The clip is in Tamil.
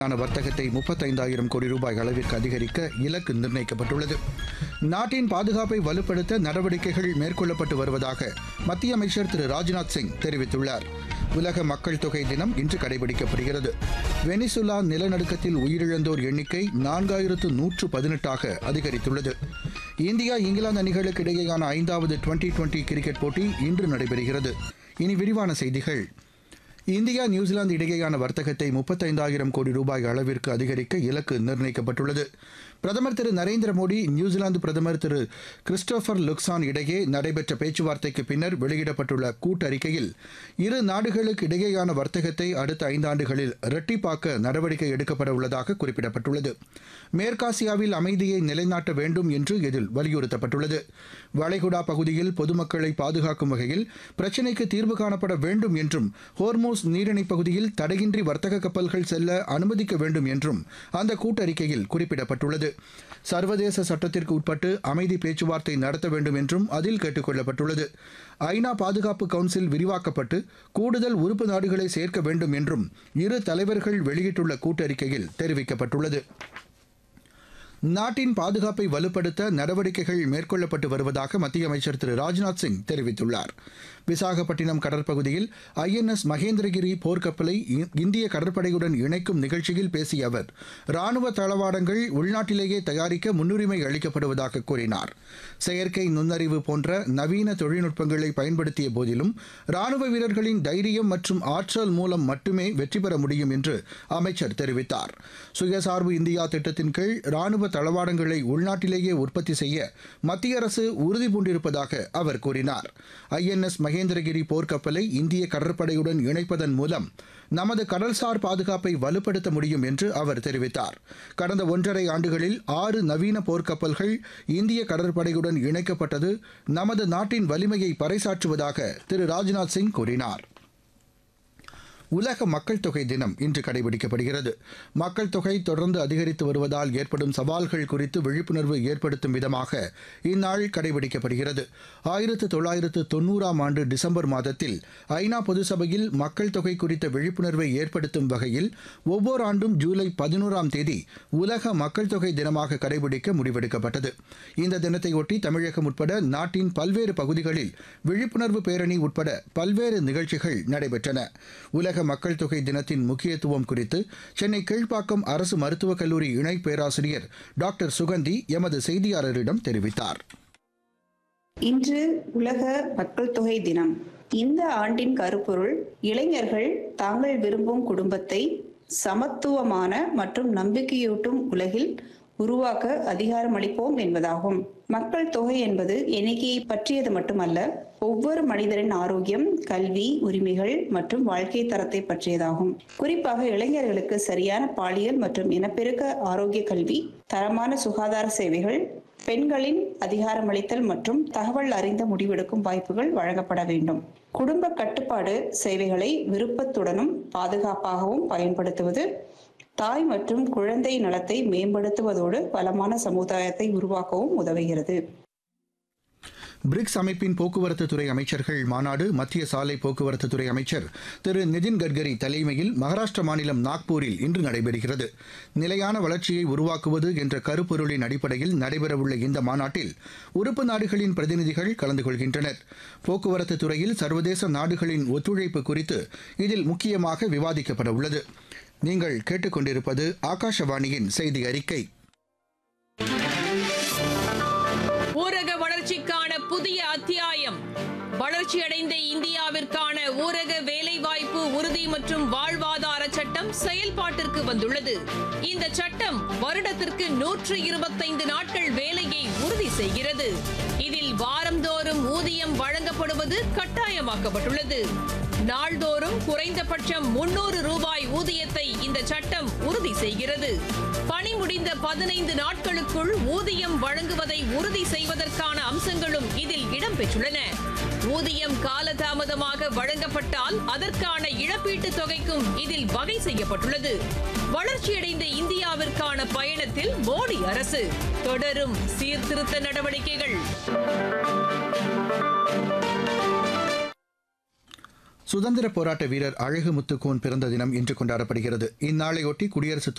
ஆன வர்த்தகத்தை முப்பத்தைந்தாயிரம் கோடி ரூபாய் அளவிற்கு அதிகரிக்க இலக்கு நிர்ணயிக்கப்பட்டுள்ளது நாட்டின் பாதுகாப்பை வலுப்படுத்த நடவடிக்கைகள் மேற்கொள்ளப்பட்டு வருவதாக மத்திய அமைச்சர் திரு ராஜ்நாத் சிங் தெரிவித்துள்ளார் உலக மக்கள் தொகை தினம் இன்று கடைபிடிக்கப்படுகிறது வெனிசுலா நிலநடுக்கத்தில் உயிரிழந்தோர் எண்ணிக்கை நான்காயிரத்து நூற்று பதினெட்டாக அதிகரித்துள்ளது இந்தியா இங்கிலாந்து அணிகளுக்கு இடையேயான ஐந்தாவது டுவெண்டி டுவெண்டி கிரிக்கெட் போட்டி இன்று நடைபெறுகிறது இனி விரிவான செய்திகள் இந்தியா நியூசிலாந்து இடையேயான வர்த்தகத்தை முப்பத்தைந்தாயிரம் கோடி ரூபாய் அளவிற்கு அதிகரிக்க இலக்கு நிர்ணயிக்கப்பட்டுள்ளது பிரதமர் திரு நரேந்திர மோடி நியூசிலாந்து பிரதமர் திரு கிறிஸ்டோபர் லுக்சான் இடையே நடைபெற்ற பேச்சுவார்த்தைக்கு பின்னர் வெளியிடப்பட்டுள்ள கூட்டறிக்கையில் இரு நாடுகளுக்கு இடையேயான வர்த்தகத்தை அடுத்த ஐந்தாண்டுகளில் இரட்டிப்பாக்க நடவடிக்கை எடுக்கப்பட உள்ளதாக குறிப்பிடப்பட்டுள்ளது மேற்காசியாவில் அமைதியை நிலைநாட்ட வேண்டும் என்று இதில் வலியுறுத்தப்பட்டுள்ளது வளைகுடா பகுதியில் பொதுமக்களை பாதுகாக்கும் வகையில் பிரச்சினைக்கு தீர்வு காணப்பட வேண்டும் என்றும் ஹோர்மோஸ் நீரிணை பகுதியில் தடையின்றி வர்த்தக கப்பல்கள் செல்ல அனுமதிக்க வேண்டும் என்றும் அந்த கூட்டறிக்கையில் குறிப்பிடப்பட்டுள்ளது சர்வதேச சட்டத்திற்கு உட்பட்டு அமைதி பேச்சுவார்த்தை நடத்த வேண்டும் என்றும் அதில் கேட்டுக் கொள்ளப்பட்டுள்ளது ஐநா பாதுகாப்பு கவுன்சில் விரிவாக்கப்பட்டு கூடுதல் உறுப்பு நாடுகளை சேர்க்க வேண்டும் என்றும் இரு தலைவர்கள் வெளியிட்டுள்ள கூட்டறிக்கையில் தெரிவிக்கப்பட்டுள்ளது நாட்டின் பாதுகாப்பை வலுப்படுத்த நடவடிக்கைகள் மேற்கொள்ளப்பட்டு வருவதாக மத்திய அமைச்சர் திரு ராஜ்நாத் சிங் தெரிவித்துள்ளார் விசாகப்பட்டினம் கடற்பகுதியில் ஐஎன்எஸ் மகேந்திரகிரி போர்க்கப்பலை இ- இந்திய கடற்படையுடன் இணைக்கும் நிகழ்ச்சியில் பேசிய அவர் ராணுவ தளவாடங்கள் உள்நாட்டிலேயே தயாரிக்க முன்னுரிமை அளிக்கப்படுவதாக கூறினார் செயற்கை நுண்ணறிவு போன்ற நவீன தொழில்நுட்பங்களை பயன்படுத்திய போதிலும் ராணுவ வீரர்களின் தைரியம் மற்றும் ஆற்றல் மூலம் மட்டுமே வெற்றி பெற முடியும் என்று அமைச்சர் தெரிவித்தார் சுயசார்பு இந்தியா திட்டத்தின் கீழ் ராணுவ தளவாடங்களை உள்நாட்டிலேயே உற்பத்தி செய்ய மத்திய அரசு உறுதி பூண்டிருப்பதாக அவர் கூறினார் ஐஎன்எஸ் மகேந்திரகிரி போர்க்கப்பலை இந்திய கடற்படையுடன் இணைப்பதன் மூலம் நமது கடல்சார் பாதுகாப்பை வலுப்படுத்த முடியும் என்று அவர் தெரிவித்தார் கடந்த ஒன்றரை ஆண்டுகளில் ஆறு நவீன போர்க்கப்பல்கள் இந்திய கடற்படையுடன் இணைக்கப்பட்டது நமது நாட்டின் வலிமையை பறைசாற்றுவதாக திரு ராஜ்நாத் சிங் கூறினார் உலக மக்கள் தொகை தினம் இன்று கடைபிடிக்கப்படுகிறது மக்கள் தொகை தொடர்ந்து அதிகரித்து வருவதால் ஏற்படும் சவால்கள் குறித்து விழிப்புணர்வு ஏற்படுத்தும் விதமாக இந்நாள் கடைபிடிக்கப்படுகிறது ஆயிரத்து தொள்ளாயிரத்து தொண்ணூறாம் ஆண்டு டிசம்பர் மாதத்தில் ஐநா பொதுசபையில் மக்கள் தொகை குறித்த விழிப்புணர்வை ஏற்படுத்தும் வகையில் ஒவ்வொரு ஆண்டும் ஜூலை பதினோராம் தேதி உலக மக்கள் தொகை தினமாக கடைபிடிக்க முடிவெடுக்கப்பட்டது இந்த தினத்தையொட்டி தமிழகம் உட்பட நாட்டின் பல்வேறு பகுதிகளில் விழிப்புணர்வு பேரணி உட்பட பல்வேறு நிகழ்ச்சிகள் நடைபெற்றன உலக மக்கள் தொகை தினத்தின் முக்கியத்துவம் குறித்து சென்னை கீழ்ப்பாக்கம் அரசு மருத்துவக் கல்லூரி இணை பேராசிரியர் டாக்டர் சுகந்தி எமது செய்தியாளரிடம் தெரிவித்தார் இன்று உலக மக்கள் தொகை தினம் இந்த ஆண்டின் கருப்பொருள் இளைஞர்கள் தாங்கள் விரும்பும் குடும்பத்தை சமத்துவமான மற்றும் நம்பிக்கையூட்டும் உலகில் உருவாக்க அதிகாரமளிப்போம் என்பதாகும் மக்கள் தொகை என்பது எண்ணிக்கையை பற்றியது மட்டுமல்ல ஒவ்வொரு மனிதரின் ஆரோக்கியம் கல்வி உரிமைகள் மற்றும் வாழ்க்கை தரத்தை பற்றியதாகும் குறிப்பாக இளைஞர்களுக்கு சரியான பாலியல் மற்றும் இனப்பெருக்க ஆரோக்கிய கல்வி தரமான சுகாதார சேவைகள் பெண்களின் அதிகாரமளித்தல் மற்றும் தகவல் அறிந்த முடிவெடுக்கும் வாய்ப்புகள் வழங்கப்பட வேண்டும் குடும்ப கட்டுப்பாடு சேவைகளை விருப்பத்துடனும் பாதுகாப்பாகவும் பயன்படுத்துவது தாய் மற்றும் குழந்தை நலத்தை மேம்படுத்துவதோடு வளமான சமுதாயத்தை உருவாக்கவும் உதவுகிறது பிரிக்ஸ் அமைப்பின் போக்குவரத்து துறை அமைச்சர்கள் மாநாடு மத்திய சாலை போக்குவரத்து துறை அமைச்சர் திரு நிதின் கட்கரி தலைமையில் மகாராஷ்டிர மாநிலம் நாக்பூரில் இன்று நடைபெறுகிறது நிலையான வளர்ச்சியை உருவாக்குவது என்ற கருப்பொருளின் அடிப்படையில் நடைபெறவுள்ள இந்த மாநாட்டில் உறுப்பு நாடுகளின் பிரதிநிதிகள் கலந்து கொள்கின்றனர் போக்குவரத்து துறையில் சர்வதேச நாடுகளின் ஒத்துழைப்பு குறித்து இதில் முக்கியமாக விவாதிக்கப்பட உள்ளது நீங்கள் கேட்டுக்கொண்டிருப்பது ஆகாஷவாணியின் செய்தி அறிக்கை ஊரக வளர்ச்சிக்கான புதிய அத்தியாயம் வளர்ச்சியடைந்த இந்தியாவிற்கான ஊரக வேலைவாய்ப்பு உறுதி மற்றும் வாழ்வாதார சட்டம் செயல்பாட்டிற்கு வந்துள்ளது இந்த சட்டம் வருடத்திற்கு நூற்று இருபத்தைந்து நாட்கள் வேலையை உறுதி செய்கிறது இதில் வாரந்தோறும் ஊதியம் வழங்கப்படுவது கட்டாயமாக்கப்பட்டுள்ளது நாள்தோறும் குறைந்தபட்சம் முன்னூறு ரூபாய் ஊதியத்தை இந்த சட்டம் உறுதி செய்கிறது பணி முடிந்த பதினைந்து நாட்களுக்குள் ஊதியம் வழங்குவதை உறுதி செய்வதற்கான அம்சங்களும் இதில் இடம்பெற்றுள்ளன ஊதியம் காலதாமதமாக வழங்கப்பட்டால் அதற்கான இழப்பீட்டுத் தொகைக்கும் இதில் வகை செய்யப்பட்டுள்ளது வளர்ச்சியடைந்த இந்தியாவிற்கான பயணத்தில் மோடி அரசு தொடரும் சீர்திருத்த நடவடிக்கைகள் சுதந்திர போராட்ட வீரர் அழகு முத்துக்கோன் பிறந்த தினம் இன்று கொண்டாடப்படுகிறது இந்நாளையொட்டி குடியரசு